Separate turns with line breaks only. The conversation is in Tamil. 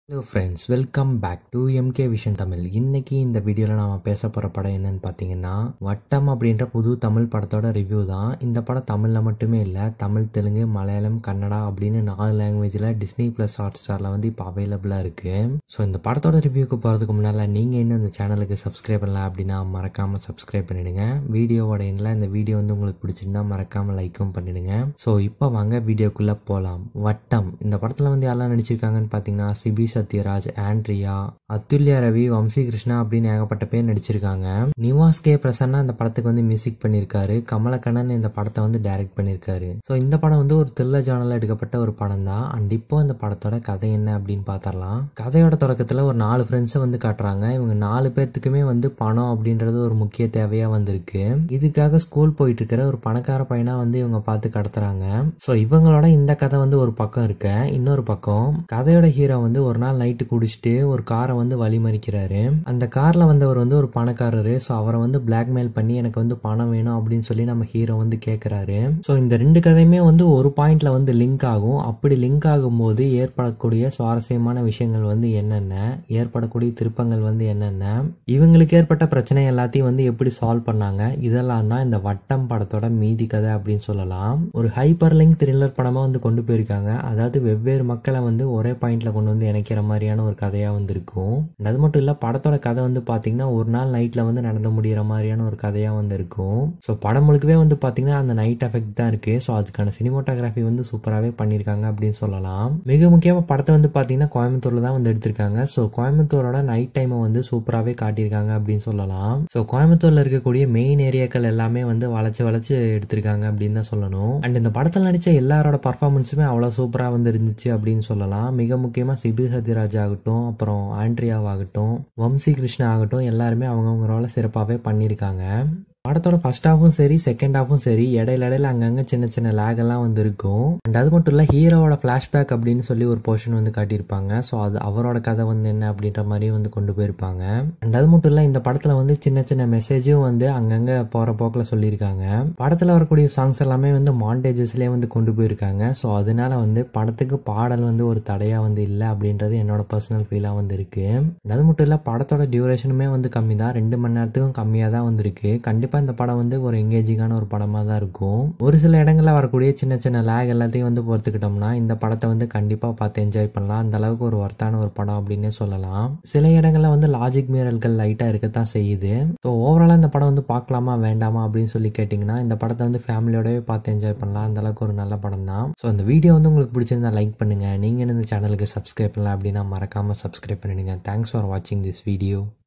hello friends welcome back to M K vision Tamil இன்னைக்கு இந்த வீடியோவில் நாம பேச போகிற படம் என்னன்னு பார்த்தீங்கன்னா வட்டம் அப்படின்ற புது தமிழ் படத்தோட ரிவ்யூ தான் இந்த படம் தமிழில் மட்டுமே இல்லை தமிழ் தெலுங்கு மலையாளம் கன்னடா அப்படின்னு நாலு லாங்குவேஜில் டிஸ்னி ப்ளஸ் ஹாட் ஸ்டாரில் வந்து இப்போ அவைலபிளாக இருக்குது ஸோ இந்த படத்தோட ரிவ்யூக்கு போகிறதுக்கு முன்னால் நீங்கள் இன்னும் இந்த சேனலுக்கு சப்ஸ்கிரைப் பண்ணல அப்படின்னா மறக்காமல் சப்ஸ்கிரைப் பண்ணிடுங்க வீடியோவோட எண்ணில் இந்த வீடியோ வந்து உங்களுக்கு பிடிச்சிருந்தா மறக்காமல் லைக்கும் பண்ணிடுங்க ஸோ இப்போ வாங்க வீடியோக்குள்ளே போகலாம் வட்டம் இந்த படத்தில் வந்து யாரெல்லாம் நடிச்சிருக்காங்கன்னு பார்த்தீங்கன்னா சிபி சத்யராஜ் ஆண்ட்ரியா அத்துல்யா ரவி வம்சி கிருஷ்ணா அப்படின்னு ஏகப்பட்ட பேர் நடிச்சிருக்காங்க நிவாஸ் கே பிரசன்னா இந்த படத்துக்கு வந்து மியூசிக் பண்ணியிருக்காரு கமலக்கண்ணன் இந்த படத்தை வந்து டைரக்ட் பண்ணியிருக்காரு ஸோ இந்த படம் வந்து ஒரு த்ரில்லர் ஜானல் எடுக்கப்பட்ட ஒரு படம் தான் அண்ட் இப்போ இந்த படத்தோட கதை என்ன அப்படின்னு பார்த்தரலாம் கதையோட தொடக்கத்தில் ஒரு நாலு ஃப்ரெண்ட்ஸை வந்து காட்டுறாங்க இவங்க நாலு பேர்த்துக்குமே வந்து பணம் அப்படின்றது ஒரு முக்கிய தேவையா வந்திருக்கு இதுக்காக ஸ்கூல் போயிட்டு இருக்கிற ஒரு பணக்கார பையனா வந்து இவங்க பார்த்து கடத்துறாங்க ஸோ இவங்களோட இந்த கதை வந்து ஒரு பக்கம் இருக்க இன்னொரு பக்கம் கதையோட ஹீரோ வந்து ஒரு நாள் நைட்டு குடிச்சிட்டு ஒரு காரை வந்து வழிமறிக்கிறாரு அந்த கார்ல வந்தவர் வந்து ஒரு பணக்காரரு ஸோ அவரை வந்து பிளாக்மெயில் பண்ணி எனக்கு வந்து பணம் வேணும் அப்படின்னு சொல்லி நம்ம ஹீரோ வந்து கேட்கிறாரு ஸோ இந்த ரெண்டு கதையுமே வந்து ஒரு பாயிண்ட்ல வந்து லிங்க் ஆகும் அப்படி லிங்க் ஆகும்போது ஏற்படக்கூடிய சுவாரஸ்யமான விஷயங்கள் வந்து என்னென்ன ஏற்படக்கூடிய திருப்பங்கள் வந்து என்னென்ன இவங்களுக்கு ஏற்பட்ட பிரச்சனை எல்லாத்தையும் வந்து எப்படி சால்வ் பண்ணாங்க இதெல்லாம் தான் இந்த வட்டம் படத்தோட மீதி கதை அப்படின்னு சொல்லலாம் ஒரு ஹைப்பர் லிங்க் த்ரில்லர் படமா வந்து கொண்டு போயிருக்காங்க அதாவது வெவ்வேறு மக்களை வந்து ஒரே பாயிண்ட்ல கொண்டு வந்து இணைக்கிற மாதிரியான ஒரு கதையா வந்து இருக்கும் And அது மட்டும் இல்ல படத்தோட கதை வந்து பாத்தீங்கன்னா ஒரு நாள் நைட்ல வந்து நடந்து முடிகிற மாதிரியான ஒரு கதையா வந்து இருக்கும் ஸோ படம் முழுக்கவே வந்து பாத்தீங்கன்னா அந்த நைட் எஃபெக்ட் தான் இருக்கு ஸோ அதுக்கான சினிமோட்டோகிராஃபி வந்து சூப்பராகவே பண்ணியிருக்காங்க அப்படின்னு சொல்லலாம் மிக முக்கியமா படத்தை வந்து பாத்தீங்கன்னா கோயம்புத்தூர்ல தான் வந்து எடுத்திருக்காங்க ஸோ கோயம்புத்தூரோட நைட் டைமை வந்து சூப்பராகவே காட்டியிருக்காங்க அப்படின்னு சொல்லலாம் ஸோ கோயம்புத்தூர்ல இருக்கக்கூடிய மெயின் ஏரியாக்கள் எல்லாமே வந்து வளைச்சு வளைச்சு எடுத்திருக்காங்க அப்படின்னு தான் சொல்லணும் அண்ட் இந்த படத்தில் நடிச்ச எல்லாரோட பர்ஃபார்மன்ஸுமே அவ்வளோ சூப்பராக வந்து இருந்துச்சு அப்படின்னு சொல்லலாம் மிக முக்கியமாக சிபி சத்யராஜ் ஆகட்டும் அப்புறம் ஆண்ட்ரியாவாகட்டும் வம்சி கிருஷ்ணா ஆகட்டும் எல்லாருமே அவங்கவுங்க ரோலை சிறப்பாகவே பண்ணியிருக்காங்க படத்தோட ஃபர்ஸ்ட் ஹாஃபும் சரி செகண்ட் ஹாஃபும் சரி இடையில இடையில அங்கங்க சின்ன சின்ன லேக் எல்லாம் வந்து இருக்கும் அண்ட் அது மட்டும் இல்ல ஹீரோவோட பிளாஷ்பேக் அப்படின்னு சொல்லி ஒரு போர்ஷன் வந்து காட்டியிருப்பாங்க ஸோ அது அவரோட கதை வந்து என்ன அப்படின்ற மாதிரி வந்து கொண்டு போயிருப்பாங்க அண்ட் அது மட்டும் இல்ல இந்த படத்துல வந்து சின்ன சின்ன மெசேஜும் வந்து அங்கங்க போற போக்கில் சொல்லியிருக்காங்க படத்துல வரக்கூடிய சாங்ஸ் எல்லாமே வந்து மாண்டேஜஸ்லயே வந்து கொண்டு போயிருக்காங்க ஸோ அதனால வந்து படத்துக்கு பாடல் வந்து ஒரு தடையா வந்து இல்லை அப்படின்றது என்னோட பர்சனல் ஃபீலா வந்து இருக்கு And அது மட்டும் இல்ல படத்தோட டியூரேஷனுமே வந்து கம்மி தான் ரெண்டு மணி நேரத்துக்கும் கம்மியா தான் வந்து இருக்கு கண்டிப்பா கண்டிப்பாக இந்த படம் வந்து ஒரு எங்கேஜிங்கான ஒரு படமாக தான் இருக்கும் ஒரு சில இடங்களில் வரக்கூடிய சின்ன சின்ன லேக் எல்லாத்தையும் வந்து பொறுத்துக்கிட்டோம்னா இந்த படத்தை வந்து கண்டிப்பாக பார்த்து என்ஜாய் பண்ணலாம் அந்த அளவுக்கு ஒரு ஒர்த்தான ஒரு படம் அப்படின்னே சொல்லலாம் சில இடங்களில் வந்து லாஜிக் மீறல்கள் லைட்டாக இருக்கத்தான் செய்யுது ஸோ ஓவராலாக இந்த படம் வந்து பார்க்கலாமா வேண்டாமா அப்படின்னு சொல்லி கேட்டிங்கன்னா இந்த படத்தை வந்து ஃபேமிலியோடவே பார்த்து என்ஜாய் பண்ணலாம் அந்த அளவுக்கு ஒரு நல்ல படம் தான் ஸோ இந்த வீடியோ வந்து உங்களுக்கு பிடிச்சிருந்தா லைக் பண்ணுங்கள் நீங்கள் இந்த சேனலுக்கு சப்ஸ்கிரைப் பண்ணலாம் அப்படின்னா மறக்காமல் சப்ஸ்கிரைப் பண்ணிடுங்க தேங்க்ஸ் ஃபார் வாட்சிங் திஸ் வீடியோ